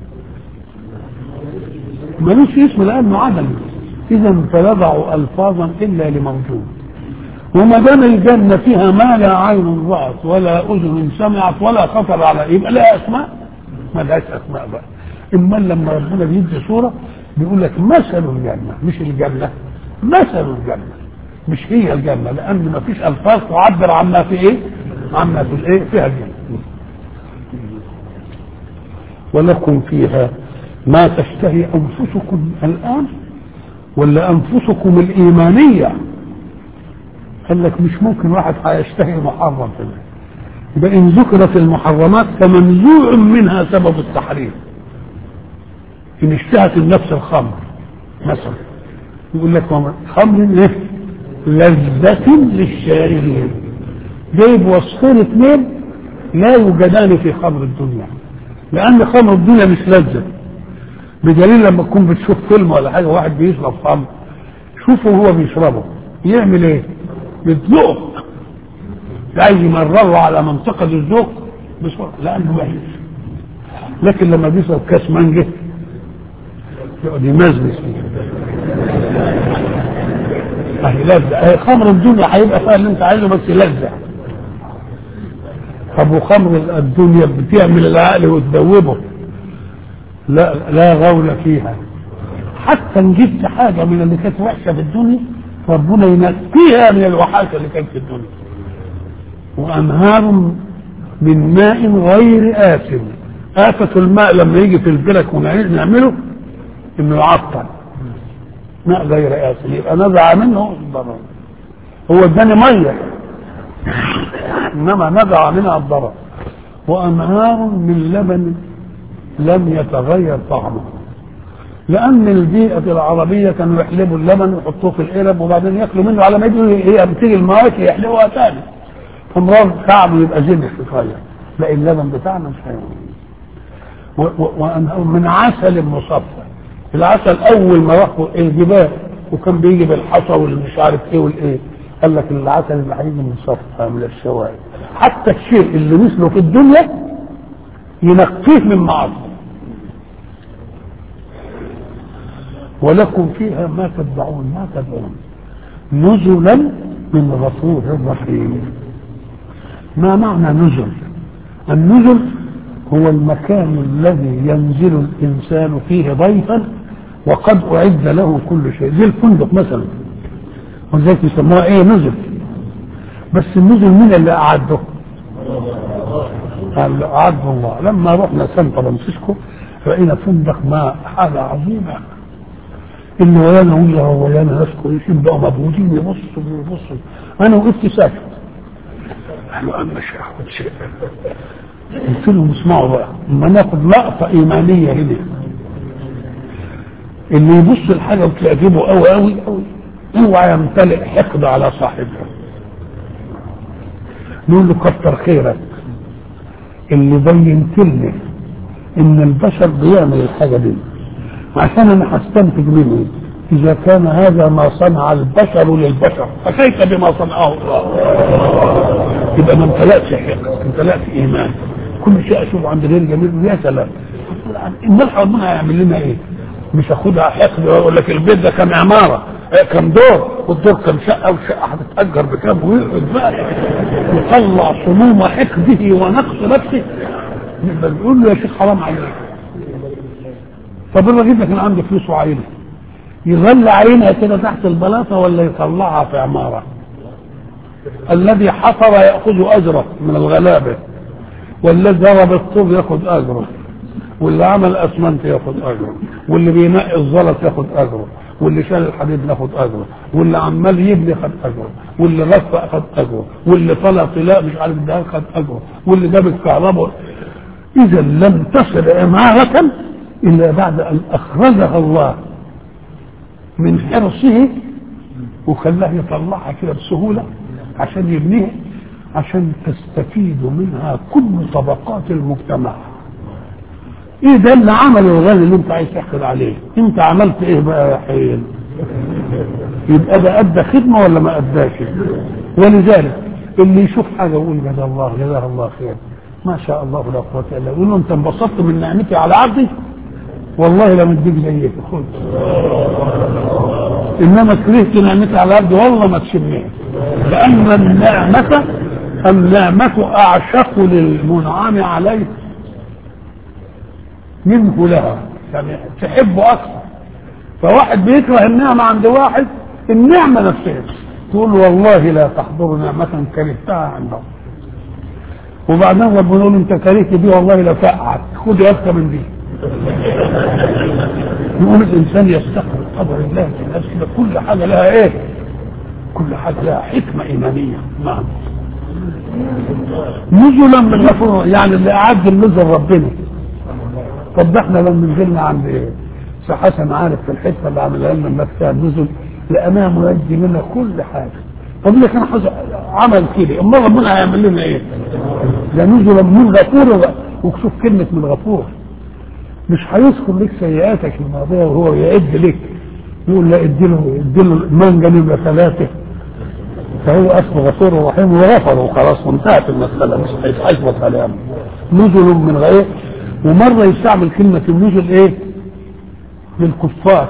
ملوش اسم لأنه عدم إذا فيضع ألفاظا إلا لموجود وما دام الجنة فيها ما لا عين رأت ولا أذن سمعت ولا خطر على يبقى لها أسماء ما لهاش أسماء بقى إما لما ربنا بيدي صورة بيقول لك مثل الجنة مش الجنة مثل الجنة مش هي الجنة لأن ما فيش ألفاظ تعبر عما في إيه؟ عما في الإيه؟ فيها الجنة ولكم فيها ما تشتهي أنفسكم الآن ولا أنفسكم الإيمانية قال لك مش ممكن واحد هيشتهي محرم في الله يبقى إن ذكرت المحرمات فمنزوع منها سبب التحريم إن اشتهت النفس الخمر مثلا يقول لك خمر إيه؟ لذة للشاربين جايب وصفين اثنين لا يوجدان في خمر الدنيا لأن خمر الدنيا مش لذة بدليل لما تكون بتشوف فيلم ولا حاجة واحد بيشرب خمر شوفه وهو بيشربه يعمل ايه؟ بتذوق عايز يمرره على منطقة الذوق بسرعة لأنه وحش لكن لما بيشرب كاس مانجا يقعد يمزمز فيه اهي لذة اهي خمر الدنيا هيبقى فيها اللي انت عايزه بس لذة طب وخمر الدنيا بتعمل العقل وتذوبه لا لا غول فيها حتى ان جبت حاجه من اللي كانت وحشه في الدنيا ربنا ينقيها من الوحاشه اللي كانت في الدنيا وانهار من ماء غير آسن آفة الماء لما يجي في البلك ونعمله انه يعطل ماء غير آسن يبقى نزع منه الضرر هو اداني ميه انما نزع منها الضرر وانهار من لبن لم يتغير طعمه لان البيئه العربيه كانوا يحلبوا اللبن ويحطوه في القلب وبعدين ياكلوا منه على ما يجي هي بتيجي المواشي يحلبوها تاني فمرار طعمه يبقى زنح شويه لا اللبن بتاعنا مش هيعمل من عسل مصفى العسل اول ما راحوا الجبال وكان بيجي بالحصى واللي مش عارف ايه والايه قال لك العسل اللي هيجي من صفى من الشوائب حتى الشيء اللي مثله في الدنيا ينقيه من معاصي ولكم فيها ما تدعون ما تدعون نزلا من غفور رحيم ما معنى نزل النزل هو المكان الذي ينزل الانسان فيه ضيفا وقد اعد له كل شيء زي الفندق مثلا ولذلك يسموها ايه نزل بس النزل مين اللي اعده قال اعده الله لما رحنا سان فرانسيسكو راينا فندق ما حاجه عظيمه اللي ويانا ويا ويانا ناس كويسين بقوا مبهوتين يبصوا يبصوا انا وقفت ساكت قالوا اما شيخ شيء قلت لهم اسمعوا بقى اما ناخد لقطه ايمانيه هنا اللي يبص الحاجه وتعجبه قوي قوي قوي اوعى يمتلئ حقد على صاحبها نقول له كتر خيرك اللي بينت لنا ان البشر بيعمل الحاجه دي عشان انا هستنتج منه اذا كان هذا ما صنع البشر للبشر فكيف بما صنعه الله يبقى ما امتلأش حقد امتلأت ايمان كل شيء اشوفه عند غير جميل يا سلام امال ربنا هيعمل لنا ايه مش اخدها حقد ويقول لك البيت ده كان عماره كم دور والدور كم شقه والشقه هتتاجر بكام ويقعد بقى يطلع صموم حقده ونقص نفسه يبقى بيقول له يا شيخ حرام عليك طب الراجل ده كان عنده فلوس وعينه يظل عينها كده تحت البلاطه ولا يطلعها في عماره الذي حفر ياخذ اجره من الغلابه والذي ضرب الطوب ياخذ اجره واللي عمل اسمنت ياخذ اجره واللي بينقي الزلط ياخذ اجره واللي شال الحديد ياخد اجره واللي عمال يبني خد اجره واللي رفع خد اجره واللي طلع طلاء مش عارف ده خد اجره واللي جاب الكهرباء اذا لم تصل عماره الا بعد ان اخرجها الله من حرصه وخلاه يطلعها كده بسهوله عشان يبنيها عشان تستفيد منها كل طبقات المجتمع ايه ده اللي عمل الغني اللي انت عايز تحقد عليه انت عملت ايه بقى يا حين يبقى ده ادى خدمه ولا ما اداش ولذلك اللي يشوف حاجه يقول جزاه الله جزاه الله خير ما شاء الله لا قوه الا بالله يقول له انت انبسطت من نعمتي على عبدي والله لم اديك زيك خد انما كرهت نعمتي على عبدي والله ما تشمها لان النعمه النعمه اعشق للمنعم عليه منه لها يعني تحبه اكثر فواحد بيكره النعمة عند واحد النعمه نفسها تقول والله لا تحضر نعمه كرهتها عندهم وبعدين ربنا يقول انت كرهت دي والله لا فقعت خد اكثر من دي يقول الانسان يستقبل قدر الله في الناس كده كل حاجه لها ايه؟ كل حاجه لها حكمه ايمانيه نعم نزلا من غفور يعني اللي اعد النزل ربنا طب ده احنا لما نزلنا عند ايه؟ حسن عارف في الحته اللي عملها لنا الناس فيها النزل لقيناها مؤدي لنا كل حاجه طب اللي كان حصل عمل كده امال ربنا هيعمل لنا ايه؟ ده نزلا من غفور وشوف كلمه من غفور مش هيذكر لك سيئاتك الماضيه وهو يعد لك يقول لا اديله اديله المانجا نمره ثلاثه فهو اسمه غفور رحيم وغفر وخلاص وانتهت المساله مش هيحاسبه كلام نزل من غير ومره يستعمل كلمه النزل ايه؟ للكفار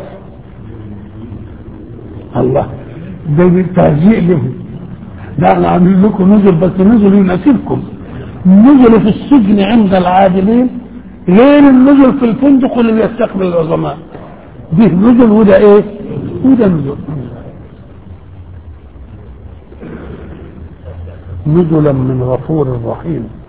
الله ده تهزيء لهم ده انا عامل لكم نزل بس نزل يناسبكم نزل في السجن عند العادلين غير النزل في الفندق اللي بيستقبل العظماء ده نزل وده ايه؟ وده نزل نزلا من غفور رحيم